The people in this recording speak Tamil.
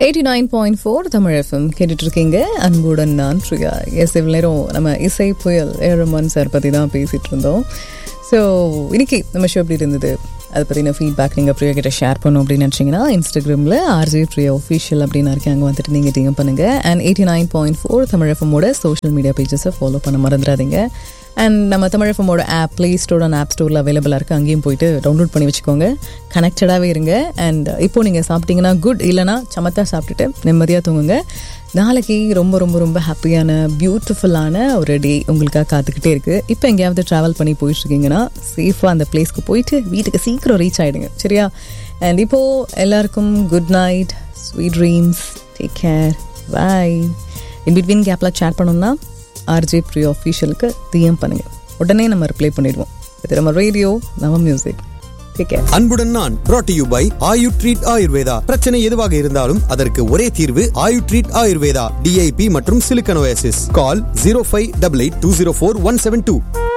eighty nine point four Tamil FM கேட்டுட்டு இருக்கீங்க அன்புடன் நான் பிரியா எஸ் இவ்வளோ நேரம் நம்ம இசை புயல் ஏழமன் சார் பற்றி தான் பேசிகிட்டு இருந்தோம் ஸோ இன்னைக்கு நம்ம ஷோ எப்படி இருந்தது அதை பற்றின ஃபீட்பேக் நீங்கள் பிரியா கிட்ட ஷேர் பண்ணணும் அப்படின்னு நினச்சிங்கன்னா இன்ஸ்டாகிராமில் ஆர்ஜே பிரியா ஒஃபிஷியல் அப்படின்னு இருக்கேன் அங்கே வந்துட்டு நீங்கள் டிஎம் பண்ணுங்கள் and eighty nine point four Tamil எஃப்எம்மோட சோஷியல் மீடியா பேஜஸை ஃபாலோ பண்ண மறந்துடாதீங்க அண்ட் நம்ம தமிழ் எஃப்எம்மோட app Play Store and App ஸ்டோரில் அவைலபிளாக இருக்குது அங்கேயும் போயிட்டு டவுன்லோட் பண்ணி வச்சுக்கோங்க கனெக்டடாகவே இருங்க அண்ட் இப்போ நீங்கள் சாப்பிட்டீங்கன்னா குட் இல்லைனா சமத்தா சாப்பிட்டுட்டு நிம்மதியாக தூங்குங்க நாளைக்கு ரொம்ப ரொம்ப ரொம்ப ஹாப்பியான பியூட்டிஃபுல்லான ஒரு டே உங்களுக்காக காத்துக்கிட்டே இருக்குது இப்போ எங்கேயாவது ட்ராவல் பண்ணி போயிட்டுருக்கீங்கன்னா சேஃபாக அந்த பிளேஸ்க்கு போயிட்டு வீட்டுக்கு சீக்கிரம் ரீச் ஆகிடுங்க சரியா அண்ட் இப்போது எல்லாருக்கும் good night sweet dreams take care bye in between கேப்பில் சேட் பண்ணோம்னா ஆர்ஜே ப்ரீ ஆஃபீஷியலுக்கு டிஎம் பண்ணுங்கள் உடனே நம்ம ரிப்ளை பண்ணிடுவோம் இது நம்ம ரேடியோ நம்ம மியூசிக் டேக் கேர் அன்புடன் நான் brought to you by Ayu treat Ayurveda பிரச்சனை எதுவாக இருந்தாலும் அதற்கு ஒரே தீர்வு ஆயு ட்ரீட் ஆயுர்வேதா டிஐபி மற்றும் சிலிக்கனோசிஸ் call zero five double eight two zero four one seven two